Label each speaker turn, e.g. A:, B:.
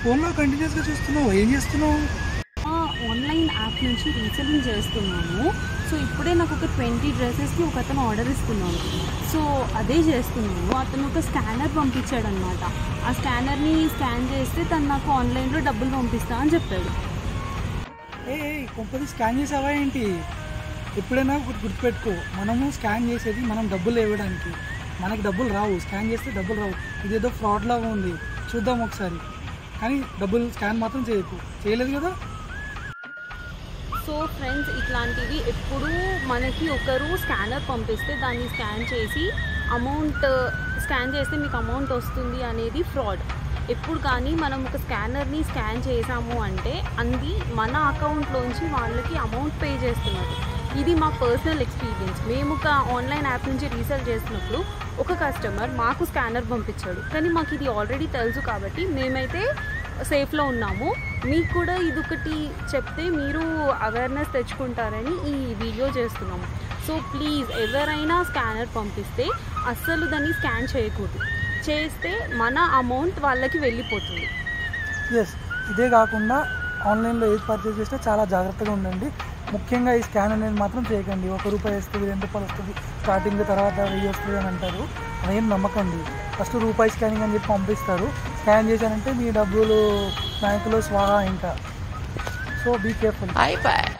A: ఫోన్లో కంటిన్యూస్గా చూస్తున్నావు ఏం చేస్తున్నావు
B: ఆన్లైన్ యాప్ నుంచి రీసెలింగ్ చేస్తున్నాము సో ఇప్పుడే నాకు ఒక ట్వంటీ డ్రెస్సెస్కి ఒక అతను ఆర్డర్ ఇస్తున్నాను సో అదే చేస్తున్నాను అతను ఒక స్కానర్ పంపించాడు అనమాట ఆ స్కానర్ని స్కాన్ చేస్తే తను నాకు ఆన్లైన్లో డబ్బులు పంపిస్తా అని చెప్పాడు
A: ఏ కొంపది స్కాన్ చేసావా ఏంటి ఎప్పుడైనా ఒకటి గుర్తుపెట్టుకో మనము స్కాన్ చేసేది మనం డబ్బులు ఇవ్వడానికి మనకి డబ్బులు రావు స్కాన్ చేస్తే డబ్బులు రావు ఇదేదో ఫ్రాడ్ లాగా ఉంది చూద్దాం ఒకసారి కానీ డబ్బులు స్కాన్ మాత్రం చేయకు చేయలేదు కదా
B: సో ఫ్రెండ్స్ ఇట్లాంటివి ఎప్పుడు మనకి ఒకరు స్కానర్ పంపిస్తే దాన్ని స్కాన్ చేసి అమౌంట్ స్కాన్ చేస్తే మీకు అమౌంట్ వస్తుంది అనేది ఫ్రాడ్ ఎప్పుడు కానీ మనం ఒక స్కానర్ని స్కాన్ చేసాము అంటే అంది మన అకౌంట్లోంచి వాళ్ళకి అమౌంట్ పే చేస్తున్నట్టు ఇది మా పర్సనల్ ఎక్స్పీరియన్స్ మేము ఒక ఆన్లైన్ యాప్ నుంచి రీసెల్ చేసినప్పుడు ఒక కస్టమర్ మాకు స్కానర్ పంపించాడు కానీ మాకు ఇది ఆల్రెడీ తెలుసు కాబట్టి మేమైతే సేఫ్లో ఉన్నాము మీకు కూడా ఇది ఒకటి చెప్తే మీరు అవేర్నెస్ తెచ్చుకుంటారని ఈ వీడియో చేస్తున్నాము సో ప్లీజ్ ఎవరైనా స్కానర్ పంపిస్తే అస్సలు దాన్ని స్కాన్ చేయకూడదు చేస్తే మన అమౌంట్ వాళ్ళకి వెళ్ళిపోతుంది
A: ఎస్ ఇదే కాకుండా ఆన్లైన్లో ఏది పర్చేస్ చేసినా చాలా జాగ్రత్తగా ఉండండి ముఖ్యంగా ఈ స్కాన్ అనేది మాత్రం చేయకండి ఒక రూపాయి వస్తుంది రెండు రూపాయలు వస్తుంది స్టార్టింగ్ తర్వాత వెయ్యి వస్తుంది అని అంటారు అదేం నమ్మకండి ఫస్ట్ రూపాయి స్కానింగ్ అని చెప్పి పంపిస్తారు స్కాన్ చేశారంటే మీ డబ్బులు బ్యాంకులో స్వాహా ఇంకా సో బీ కేర్ఫుల్
C: iPad.